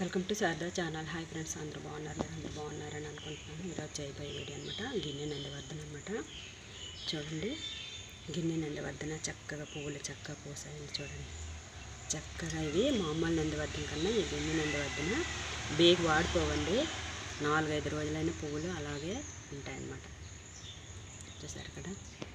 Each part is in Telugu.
welcome to Sharada channel hi friends అందరూ బాగున్నారు మీరు అందరూ బాగున్నారని అనుకుంటున్నాను ఈరోజు చేయబోయే వీడియో అనమాట గిన్నె నందివర్ధన అనమాట చూడండి గిన్నె నందివర్ధన చక్కగా పువ్వులు చక్కగా పూసాయండి చూడండి చక్కగా ఇవి మామూలు నందివర్ధన కన్నా ఈ గిన్నె నందివర్ధన బేగ వాడిపోవండి నాలుగైదు రోజులైన పువ్వులు అలాగే ఉంటాయన్నమాట చూసారు కదా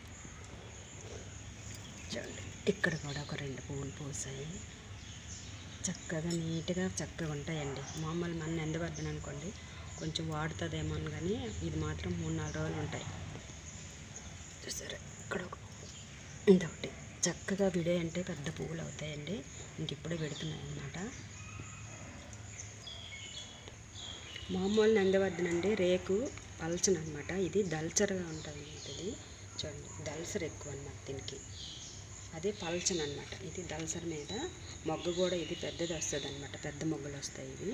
చూడండి ఇక్కడ కూడా ఒక రెండు పువ్వులు పూసాయి చక్కగా నీట్గా చక్కగా ఉంటాయండి మామూలు మన ఎండబద్దను అనుకోండి కొంచెం వాడుతుందేమో అని కానీ ఇది మాత్రం మూడు నాలుగు రోజులు ఉంటాయి చూసారా ఇక్కడ ఒక ఇంకొకటి చక్కగా విడే అంటే పెద్ద పువ్వులు అవుతాయండి ఇంక ఇప్పుడే పెడుతున్నాయి అన్నమాట మామూలు నందవద్దనండి రేకు పలచన అనమాట ఇది దల్చరగా ఉంటుంది ఇది చూడండి దల్సర్ ఎక్కువ అనమాట దీనికి అదే పల్చన అనమాట ఇది దల్సర్ మీద మొగ్గ కూడా ఇది పెద్దది వస్తుంది అనమాట పెద్ద మొగ్గలు వస్తాయి ఇవి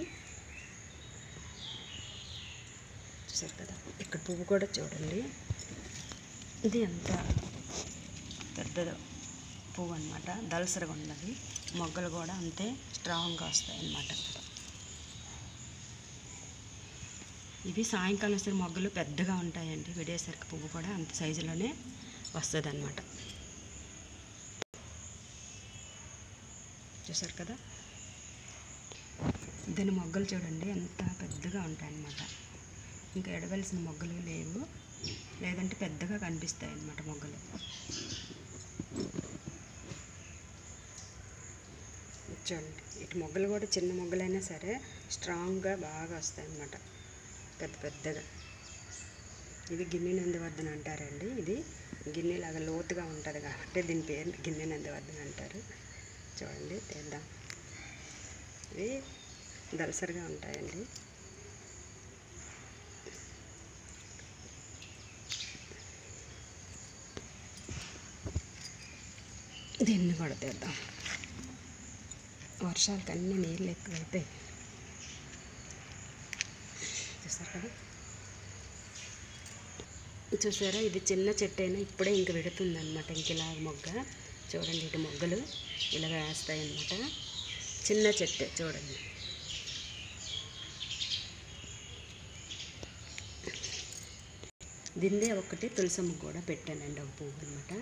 చూసారు కదా ఇక్కడ పువ్వు కూడా చూడండి ఇది ఎంత పెద్దది పువ్వు అనమాట దలసరగా ఉన్నది మొగ్గలు కూడా అంతే స్ట్రాంగ్గా వస్తాయి అన్నమాట ఇవి సాయంకాలం వస్తే మొగ్గలు పెద్దగా ఉంటాయండి విడేసరికి పువ్వు కూడా అంత సైజులోనే వస్తుంది అనమాట చూసారు కదా దీని మొగ్గలు చూడండి ఎంత పెద్దగా ఉంటాయన్నమాట ఇంకా ఎడవలసిన మొగ్గలు లేవు లేదంటే పెద్దగా కనిపిస్తాయి అన్నమాట మొగ్గలు చూడండి ఇటు మొగ్గలు కూడా చిన్న మొగ్గలైనా సరే స్ట్రాంగ్గా బాగా వస్తాయి అన్నమాట పెద్ద పెద్దగా ఇది గిన్నె నందివర్ధన అంటారండి ఇది గిన్నెలాగా లోతుగా ఉంటుంది కాబట్టి దీని పేరు గిన్నె నందివర్ధన అంటారు చూడండి తీద్దాం ఇవి దలసరిగా ఉంటాయండి దీన్ని కూడా తీద్దాం వర్షాలకు అన్ని నీళ్ళు ఎక్కువైపోయి చూసారు కదా చూసారా ఇది చిన్న చెట్టు అయినా ఇప్పుడే ఇంక పెడుతుంది అనమాట ఇంక ఇలా మొగ్గ చూడండి ఇటు మొగ్గలు ఇలా వేస్తాయి అన్నమాట చిన్న చెట్టు చూడండి దిందే ఒకటి తులసమ్మ కూడా పెట్టానండి ఒక పువ్వు అనమాట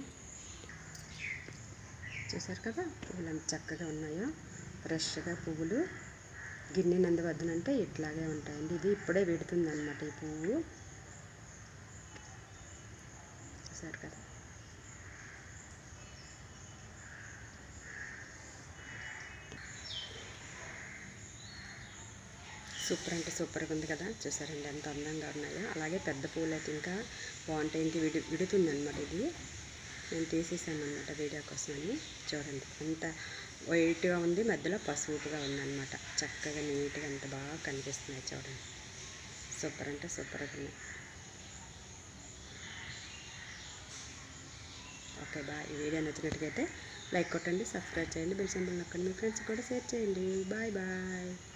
చూసారు కదా పువ్వులు ఎంత చక్కగా ఉన్నాయో ఫ్రెష్గా పువ్వులు గిన్నె నందవద్దనంటే ఇట్లాగే ఉంటాయండి ఇది ఇప్పుడే పెడుతుంది అనమాట ఈ పువ్వు చూసారు కదా సూపర్ అంటే సూపర్గా ఉంది కదా చూసారండి ఎంత అందంగా ఉన్నాయో అలాగే పెద్ద పూలు అయితే ఇంకా బాగుంటాయి ఇంక విడి విడుతుంది అనమాట ఇది నేను తీసేసాను అనమాట వీడియో కోసమని చూడండి ఎంత వైట్గా ఉంది మధ్యలో పసుపుగా ఉందన్నమాట చక్కగా నీట్గా ఎంత బాగా కనిపిస్తున్నాయి చూడండి సూపర్ అంటే సూపర్గా ఉన్నాయి ఓకే బాయ్ ఈ వీడియో నచ్చినట్టుగైతే లైక్ కొట్టండి సబ్స్క్రైబ్ చేయండి బిల్ సింబల్ నొక్కండి మీ ఫ్రెండ్స్ కూడా షేర్ చేయండి బాయ్ బాయ్